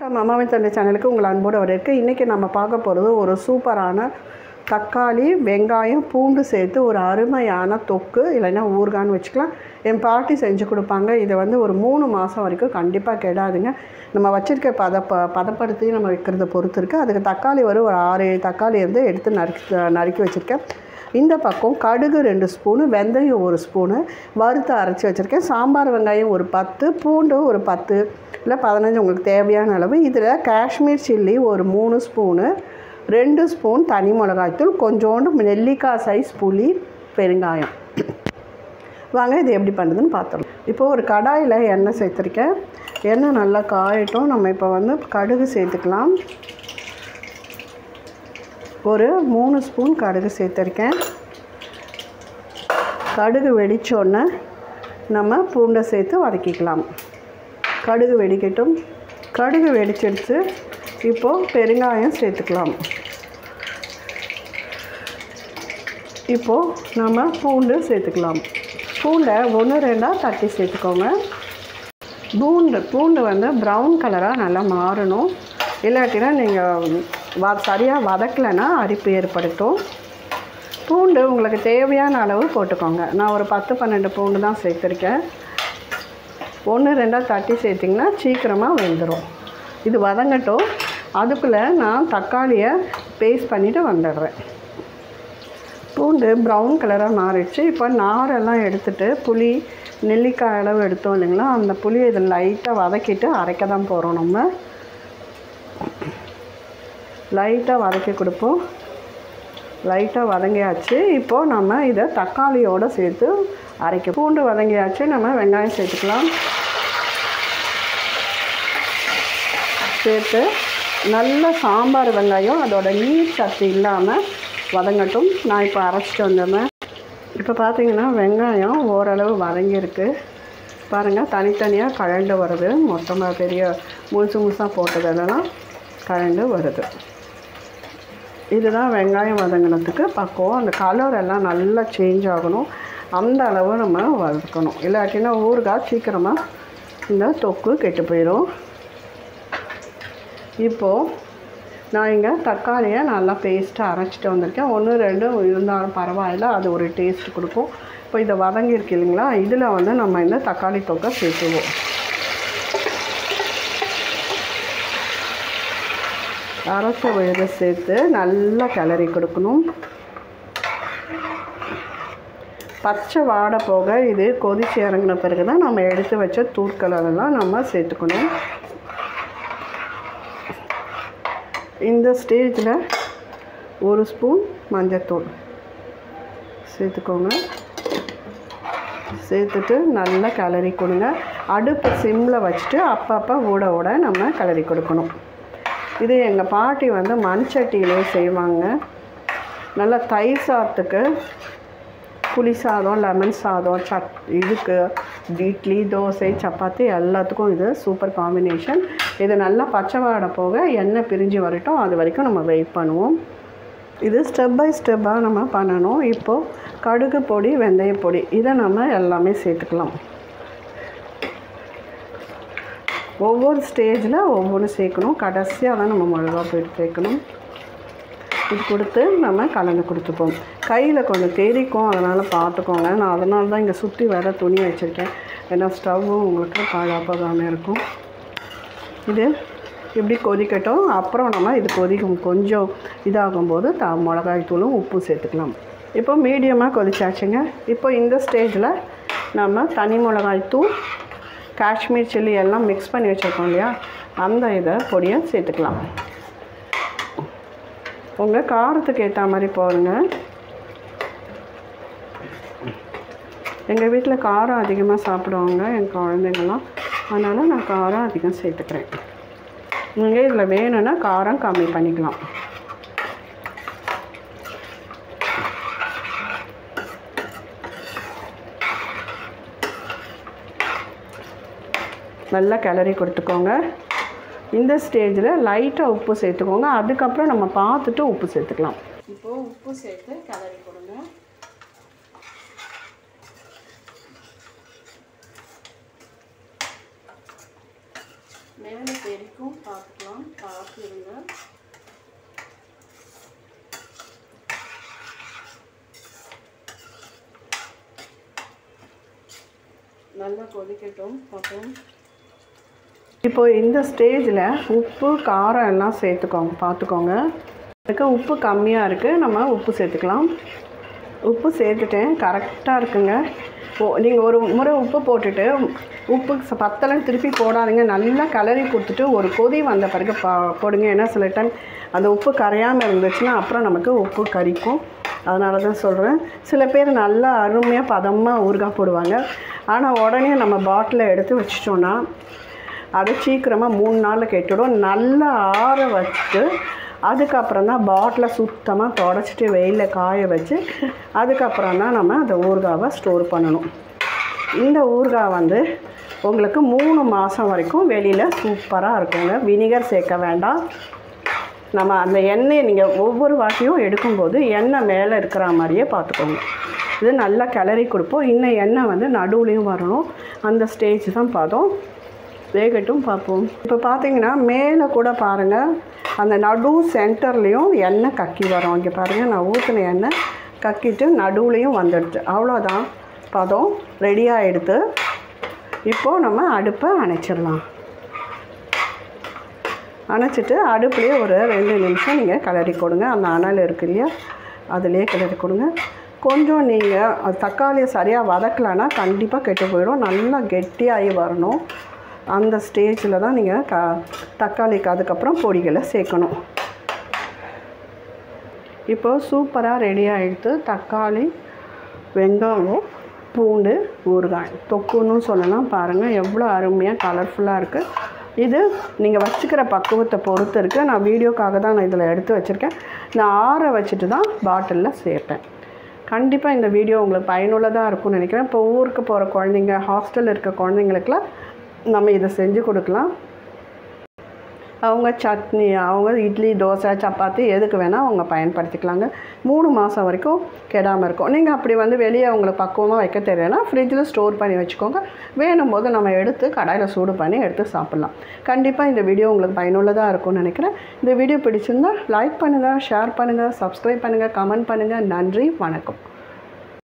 வணக்கம் அம்மாவின் தந்தை சேனலுக்கு உங்கள் அன்போடு வரவேற்கு இன்றைக்கி நம்ம பார்க்க போகிறது ஒரு சூப்பரான தக்காளி வெங்காயம் பூண்டு சேர்த்து ஒரு அருமையான தொக்கு இல்லைன்னா ஊறுகான்னு வச்சுக்கலாம் என் பாட்டி செஞ்சு கொடுப்பாங்க இதை வந்து ஒரு மூணு மாதம் வரைக்கும் கண்டிப்பாக கெடாதுங்க நம்ம வச்சுருக்க பத ப பதப்படுத்தி நம்ம வைக்கிறத பொறுத்து இருக்குது அதுக்கு தக்காளி வரும் ஒரு ஆறு ஏழு தக்காளி வந்து எடுத்து நறுக்கி நறுக்கி வச்சுருக்கேன் இந்த பக்கம் கடுகு ரெண்டு ஸ்பூனு வெந்தயம் ஒரு ஸ்பூனு வறுத்து அரைச்சி வச்சுருக்கேன் சாம்பார் வெங்காயம் ஒரு பத்து பூண்டு ஒரு பத்து இல்லை பதினஞ்சு உங்களுக்கு தேவையான அளவு இதில் காஷ்மீர் சில்லி ஒரு மூணு ஸ்பூனு ரெண்டு ஸ்பூன் தனி மிளகாய்த்தூள் கொஞ்சோண்டு நெல்லிக்காய் சைஸ் புளி பெருங்காயம் வாங்க இது எப்படி பண்ணுறதுன்னு பார்த்துடலாம் இப்போது ஒரு கடாயில் எண்ணெய் சேர்த்துருக்கேன் எண்ணெய் நல்லா காயட்டும் நம்ம இப்போ வந்து கடுகு சேர்த்துக்கலாம் ஒரு மூணு ஸ்பூன் கடுகு சேர்த்துருக்கேன் கடுகு வெடித்தோடனே நம்ம பூண்டை சேர்த்து வதக்கிக்கலாம் கடுகு வெடிக்கட்டும் கடுகு வெடிச்சிடுச்சு இப்போது பெருங்காயம் சேர்த்துக்கலாம் இப்போது நம்ம பூண்டு சேர்த்துக்கலாம் பூண்டை ஒன்று ரெண்டாக தட்டி சேர்த்துக்கோங்க பூண்டு பூண்டு வந்து ப்ரௌன் கலராக நல்லா மாறணும் இல்லாட்டினா நீங்கள் வ சரியாக வதக்கலைன்னா அரிப்பு ஏற்படுத்தும் பூண்டு உங்களுக்கு தேவையான அளவு போட்டுக்கோங்க நான் ஒரு பத்து பன்னெண்டு பூண்டு தான் சேர்த்துருக்கேன் ஒன்று ரெண்டாக தட்டி சேர்த்திங்கன்னா சீக்கிரமாக வெந்துடும் இது வதங்கட்டும் அதுக்குள்ளே நான் தக்காளியை பேஸ்ட் பண்ணிவிட்டு வந்துடுறேன் பூண்டு ப்ரௌன் கலராக மாறிடுச்சு இப்போ நாரெல்லாம் எடுத்துகிட்டு புளி நெல்லிக்காய் அளவு எடுத்தோம் இல்லைங்களா அந்த புளியை இதில் லைட்டாக வதக்கிட்டு அரைக்க தான் போகிறோம் நம்ம லைட்டாக வதக்கி கொடுப்போம் லைட்டாக வதங்கியாச்சு இப்போது நம்ம இதை தக்காளியோடு சேர்த்து அரைக்க பூண்டு வதங்கியாச்சு நம்ம வெங்காயம் சேர்த்துக்கலாம் சேர்த்து நல்ல சாம்பார் வெங்காயம் அதோட நீர் சத்து இல்லாமல் வதங்கட்டும் நான் இப்போ அரைச்சிட்டு வந்துடுறேன் இப்போ பார்த்தீங்கன்னா வெங்காயம் ஓரளவு வதங்கியிருக்கு பாருங்கள் தனித்தனியாக கழண்டு வருது மொத்தமாக பெரிய முழுசு முழுசாக போட்டதெல்லாம் கழண்டு வருது இதுதான் வெங்காயம் வதங்கினதுக்கு பக்குவம் அந்த கலர் எல்லாம் நல்லா சேஞ்ச் ஆகணும் அந்த அளவு நம்ம வதக்கணும் இல்லாட்டினா ஊறுகாய் சீக்கிரமாக இந்த தொக்கு கெட்டு போயிடும் இப்போது நான் இங்கே தக்காளியை நல்லா பேஸ்ட்டாக அரைச்சிட்டு வந்திருக்கேன் ஒன்று ரெண்டு இருந்தாலும் பரவாயில்ல அது ஒரு டேஸ்ட் கொடுக்கும் இப்போ இதை வதங்கியிருக்கு இல்லைங்களா இதில் வந்து நம்ம இந்த தக்காளி தொக்கை சேர்த்துவோம் அரைச்ச விழுதை சேர்த்து நல்லா கிளறி கொடுக்கணும் பச்சை வாடை போக இது கொதிச்சு இறங்கின பிறகு தான் நம்ம எடுத்து வச்ச தூட்கலரெல்லாம் நம்ம சேர்த்துக்கணும் இந்த ஸ்டேஜில் ஒரு ஸ்பூன் மஞ்சத்தூள் சேர்த்துக்கோங்க சேர்த்துட்டு நல்லா கிளறி கொடுங்க அடுப்பு சிம்மில் வச்சுட்டு அப்பப்போ ஊட ஊட நம்ம கிளறி கொடுக்கணும் இது எங்கள் பாட்டி வந்து மண் சட்டியிலே செய்வாங்க நல்லா தயிர் சாதத்துக்கு புளி சாதம் லெமன் சாதம் சட் இதுக்கு இட்லி தோசை சப்பாத்தி எல்லாத்துக்கும் இது சூப்பர் காம்பினேஷன் இது நல்லா பச்சை வாடை போக எண்ணெய் பிரிஞ்சு வரட்டும் அது வரைக்கும் நம்ம வெயிட் பண்ணுவோம் இது ஸ்டெப் பை ஸ்டெப்பாக நம்ம பண்ணணும் இப்போது கடுகு பொடி வெந்தய பொடி இதை நம்ம எல்லாமே சேர்த்துக்கலாம் ஒவ்வொரு ஸ்டேஜில் ஒவ்வொன்று சேர்க்கணும் கடைசியாக தான் நம்ம மிளகா போயிட்டு சேர்க்கணும் இது கொடுத்து நம்ம கலந்து கொடுத்துப்போம் கையில் கொஞ்சம் தெரிக்கும் அதனால் பார்த்துக்கோங்க நான் அதனால தான் இங்கே சுற்றி வேறு துணி வச்சுருக்கேன் ஏன்னா ஸ்டவ்வும் உங்களுக்கு பாழாப்பாகாமல் இருக்கும் இது இப்படி கொதிக்கட்டும் அப்புறம் நம்ம இது கொதிக்கும் கொஞ்சம் இதாகும்போது த மிளகாய் தூளும் உப்பும் சேர்த்துக்கலாம் இப்போ மீடியமாக கொதிச்சாச்சுங்க இப்போ இந்த ஸ்டேஜில் நம்ம தனி மிளகாய் தூள் காஷ்மீர் சில்லி எல்லாம் மிக்ஸ் பண்ணி வச்சுருக்கோம் இல்லையா அந்த இதை பொடியை சேர்த்துக்கலாம் உங்கள் காரத்துக்கு ஏற்ற மாதிரி போடுங்க எங்கள் வீட்டில் காரம் அதிகமாக சாப்பிடுவாங்க என் குழந்தைங்கள்லாம் அதனால் நான் காரம் அதிகம் சேர்த்துக்கிறேன் நீங்கள் இதில் வேணும்னா காரம் கம்மி பண்ணிக்கலாம் நல்லா கிளறி கொடுத்துக்கோங்க இந்த ஸ்டேஜில் லைட்டாக உப்பு சேர்த்துக்கோங்க அதுக்கப்புறம் நம்ம பார்த்துட்டு உப்பு சேர்த்துக்கலாம் இப்போது உப்பு சேர்த்து கிளறி கொடுங்க மேலே தெரிக்கும் பார்த்துக்கலாம் பார்த்து இருங்க நல்லா கொதிக்கட்டும் பார்ப்போம் இப்போ இந்த ஸ்டேஜில் உப்பு காரம் எல்லாம் சேர்த்துக்கோங்க பார்த்துக்கோங்க இதுக்கு உப்பு கம்மியாக இருக்குது நம்ம உப்பு சேர்த்துக்கலாம் உப்பு சேர்த்துட்டேன் கரெக்டாக இருக்குங்க ஓ நீங்கள் ஒரு முறை உப்பு போட்டுட்டு உப்பு ச- பத்தலைன்னு திருப்பி போடாதீங்க நல்லா கலரி கொடுத்துட்டு ஒரு கொதி வந்த பிறகு பா போடுங்க ஏன்னா சில டைம் அந்த உப்பு கரையாமல் இருந்துச்சுன்னா அப்புறம் நமக்கு உப்பு கரிக்கும் அதனால தான் சொல்கிறேன் சில பேர் நல்லா அருமையாக பதமாக ஊறுகாய் போடுவாங்க ஆனால் உடனே நம்ம பாட்டிலில் எடுத்து வச்சிட்டோன்னா அது சீக்கிரமாக மூணு நாளில் கெட்டுடும் நல்லா ஆற வச்சுட்டு அதுக்கப்புறம் தான் பாட்டிலை சுத்தமாக தொடச்சிட்டு வெயிலில் காய வச்சு அதுக்கப்புறம் தான் நம்ம அந்த ஊறுகாவை ஸ்டோர் பண்ணணும் இந்த ஊறுகாய் வந்து உங்களுக்கு மூணு மாதம் வரைக்கும் வெளியில் சூப்பராக இருக்குங்க வினிகர் சேர்க்க வேண்டாம் நம்ம அந்த எண்ணெயை நீங்கள் ஒவ்வொரு வாட்டியும் எடுக்கும்போது எண்ணெய் மேலே இருக்கிற மாதிரியே பார்த்துக்கோங்க இது நல்லா கிளறி கொடுப்போம் இன்னும் எண்ணெய் வந்து நடுவுலையும் வரணும் அந்த ஸ்டேஜ் தான் பார்த்தோம் வேகட்டும் பார்ப்போம் இப்போ பார்த்தீங்கன்னா மேலே கூட பாருங்கள் அந்த நடு சென்டர்லேயும் எண்ணெய் கக்கி வரும் இங்கே பாருங்கள் நான் ஊற்றின எண்ணெய் கக்கிட்டு நடுவுலையும் வந்துடுச்சு அவ்வளோதான் பதம் ரெடி ஆகிடுது இப்போது நம்ம அடுப்பை அணைச்சிடலாம் அணைச்சிட்டு அடுப்புலேயே ஒரு ரெண்டு நிமிஷம் நீங்கள் கிளறி கொடுங்க அந்த அனல் இருக்கு இல்லையா அதுலேயே கிளறி கொடுங்க கொஞ்சம் நீங்கள் அது தக்காளியை சரியாக வதக்கலைன்னா கண்டிப்பாக கெட்டு போயிடும் நல்லா கெட்டியாகி வரணும் அந்த ஸ்டேஜில் தான் நீங்கள் க தக்காளிக்கு அதுக்கப்புறம் பொடிகளை சேர்க்கணும் இப்போ சூப்பராக ரெடி ஆகிடுது தக்காளி வெங்காயம் பூண்டு ஊறுகாய் தொக்குன்னு சொல்லலாம் பாருங்கள் எவ்வளோ அருமையாக கலர்ஃபுல்லாக இருக்குது இது நீங்கள் வச்சுக்கிற பக்குவத்தை பொறுத்து இருக்குது நான் வீடியோக்காக தான் நான் இதில் எடுத்து வச்சுருக்கேன் நான் ஆற வச்சுட்டு தான் பாட்டிலில் சேர்ப்பேன் கண்டிப்பாக இந்த வீடியோ உங்களுக்கு பயனுள்ளதாக இருக்கும்னு நினைக்கிறேன் இப்போ ஊருக்கு போகிற குழந்தைங்க ஹாஸ்டலில் இருக்க குழந்தைங்களுக்குலாம் நம்ம இதை செஞ்சு கொடுக்கலாம் அவங்க சட்னி அவங்க இட்லி தோசை சப்பாத்தி எதுக்கு வேணால் அவங்க பயன்படுத்திக்கலாங்க மூணு மாதம் வரைக்கும் கெடாமல் இருக்கும் நீங்கள் அப்படி வந்து வெளியே அவங்களுக்கு பக்குவமாக வைக்க தெரியலனா ஃப்ரிட்ஜில் ஸ்டோர் பண்ணி வச்சுக்கோங்க வேணும் போது நம்ம எடுத்து கடாயில் சூடு பண்ணி எடுத்து சாப்பிட்லாம் கண்டிப்பாக இந்த வீடியோ உங்களுக்கு பயனுள்ளதாக இருக்கும்னு நினைக்கிறேன் இந்த வீடியோ பிடிச்சிருந்தா லைக் பண்ணுங்கள் ஷேர் பண்ணுங்கள் சப்ஸ்கிரைப் பண்ணுங்கள் கமெண்ட் பண்ணுங்கள் நன்றி வணக்கம்